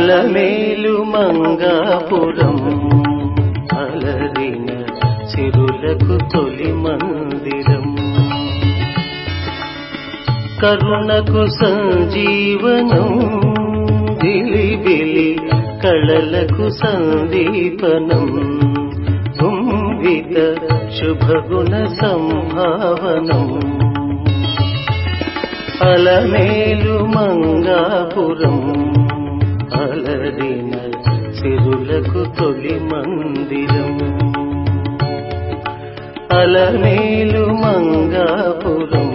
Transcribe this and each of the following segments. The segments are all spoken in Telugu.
అలమేలు మంగాపురం అలరిన చిరులకు తొలి మందిరం కరుణకు సంజీవనం దిలిబిలి కళలకు సందీపనం గుంభిత శుభగుణ సంభావనం అలమేలు మంగాపురం అలరిన సిరులకు తొలి మందిరం అలమేలు మంగాపురం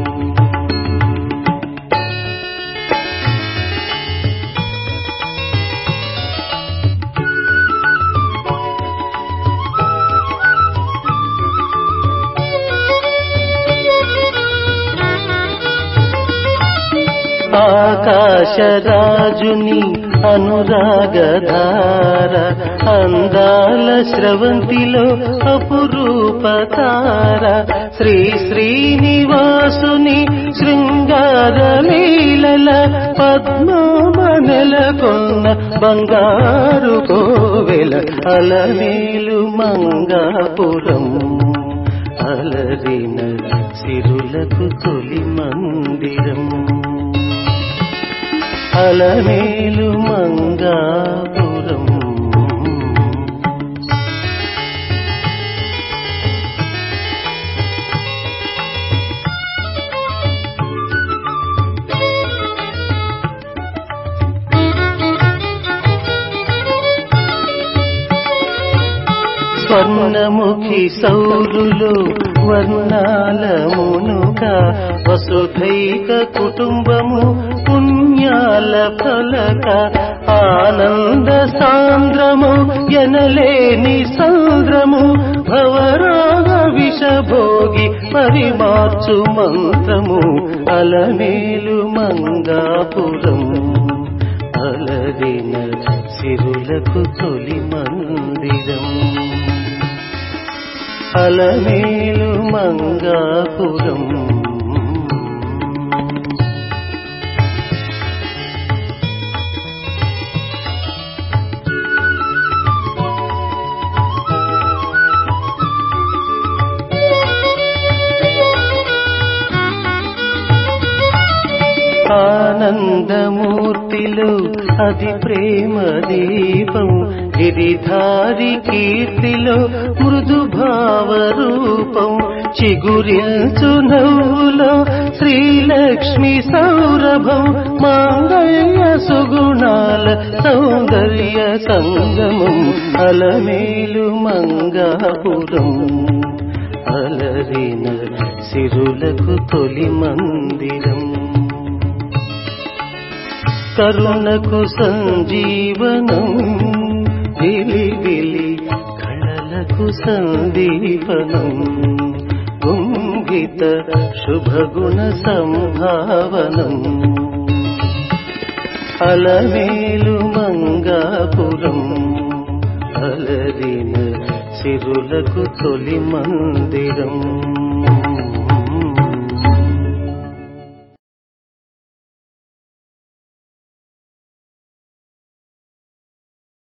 ఆకాశరాజుని అనురాగధార అందాల స్రవంతిలో అపురూపతార శ్రీ శ్రీనివాసుని శృంగార లీలల పద్మమనల కొన్న బంగారు కోవెల అలమేలు మంగాపురం అలరిన సిరులకు తొలి మందిరం అలమేలు మంగాపురం స్వర్ణముఖి సౌరులు వర్ణాల మునుక వసుధైక కుటుంబము పుణ్యాల ఫలక ఆనంద సాంద్రము ఎనలేని సంద్రము భవరాగ విషభోగి పరిమార్చు మంత్రము అలమేలు మంగాపురం అలరిన సిరులకు తొలి మందిరం అలమేలు మంగాపురం ఆనందమూర్తిలో అది ప్రేమ దీపం గిరిధారి కీర్తిలో మృదు భావ రూపం చిగురిల్చు నవ్వులో శ్రీలక్ష్మి సౌరభం మాంగళ్య సుగుణాల సౌందర్య సంగమం అలమేలు మంగాపురం అలరిన సిరులకు తొలి మందిరం కరుణకు సంజీవనం విలి విలి కళలకు సందీపనం గుంగిత శుభగుణ సంభావనం అలమేలు మంగాపురం అలరిన సిరులకు తొలి మందిరం